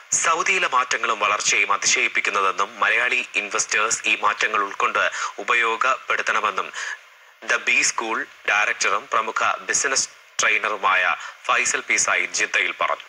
സൗദിയിലെ മാറ്റങ്ങളും വളർച്ചയും അതിശയിപ്പിക്കുന്നതെന്നും മലയാളി ഇൻവെസ്റ്റേഴ്സ് ഈ മാറ്റങ്ങൾ ഉൾക്കൊണ്ട് ഉപയോഗപ്പെടുത്തണമെന്നും ദ ബി സ്കൂൾ ഡയറക്ടറും പ്രമുഖ ബിസിനസ് ട്രെയിനറുമായ ഫൈസൽ പി സയ്യിദ് ജിദ്ദയിൽ പറഞ്ഞു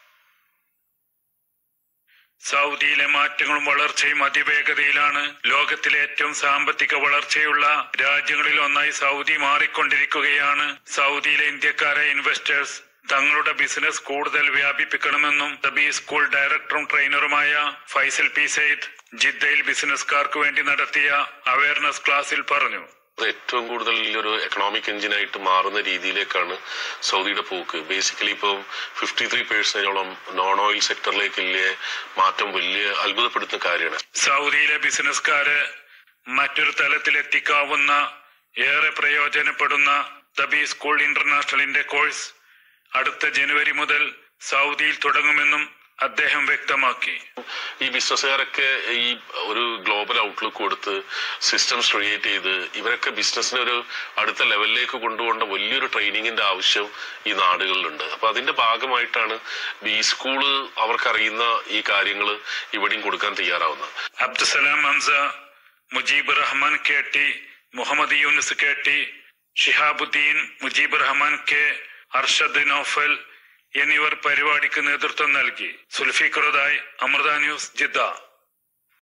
സൗദിയിലെ മാറ്റങ്ങളും വളർച്ചയും അതിവേഗതയിലാണ് ലോകത്തിലെ ഏറ്റവും സാമ്പത്തിക വളർച്ചയുള്ള രാജ്യങ്ങളിൽ ഒന്നായി സൗദി മാറിക്കൊണ്ടിരിക്കുകയാണ് സൗദിയിലെ ഇന്ത്യക്കാരെ ഇൻവെസ്റ്റേഴ്സ് തങ്ങളുടെ ബിസിനസ് കൂടുതൽ വ്യാപിപ്പിക്കണമെന്നും ദ ബി സ്കൂൾ ഡയറക്ടറും ട്രെയിനറുമായ ഫൈസൽ പി സെയ്ദ് ജിദ്ദയിൽ ബിസിനസ്സുകാർക്ക് വേണ്ടി നടത്തിയ അവയർനെസ് ക്ലാസ്സിൽ പറഞ്ഞു അത് ഏറ്റവും കൂടുതൽ ഒരു എക്കണോമിക് എഞ്ചിനായിട്ട് മാറുന്ന രീതിയിലേക്കാണ് സൗദിയുടെ പോക്ക് ബേസിക്കലി ഇപ്പോൾ ഫിഫ്റ്റി ത്രീ പേഴ്സൻറ്റോളം നോൺ ഓയിൽ സെക്ടറിലേക്കുള്ള മാറ്റം വലിയ അത്ഭുതപ്പെടുത്തുന്ന കാര്യമാണ് സൗദിയിലെ ബിസിനസ്സുകാര് മറ്റൊരു തലത്തിൽ എത്തിക്കാവുന്ന ഏറെ പ്രയോജനപ്പെടുന്ന ദ ബി സ്കൂൾ ഇന്റർനാഷണലിന്റെ കോഴ്സ് അടുത്ത ജനുവരി മുതൽ സൗദിയിൽ തുടങ്ങുമെന്നും അദ്ദേഹം വ്യക്തമാക്കി ഈ ബിസിനസ്സുകാരൊക്കെ ഈ ഒരു ഗ്ലോബൽ ഔട്ട്ലുക്ക് കൊടുത്ത് സിസ്റ്റംസ് ക്രിയേറ്റ് ചെയ്ത് ഇവരൊക്കെ ബിസിനസ്സിനെ ഒരു അടുത്ത ലെവലിലേക്ക് കൊണ്ടുപോകേണ്ട വലിയൊരു ട്രെയിനിങ്ങിന്റെ ആവശ്യം ഈ നാടുകളിലുണ്ട് അപ്പൊ അതിന്റെ ഭാഗമായിട്ടാണ് ഈ സ്കൂള് അവർക്കറിയുന്ന ഈ കാര്യങ്ങൾ ഇവിടെയും കൊടുക്കാൻ തയ്യാറാവുന്നത് Abdussalam Hamsa Mujeeb Rahman K T Muhammad Younis K T Shihabuddin Mujeeb Rahman K Arshad Noufal എന്നിവർ പരിപാടിക്ക് നേതൃത്വം നൽകി സുൽഫിഖറുദായ് അമൃത ന്യൂസ് ജിദ്ദ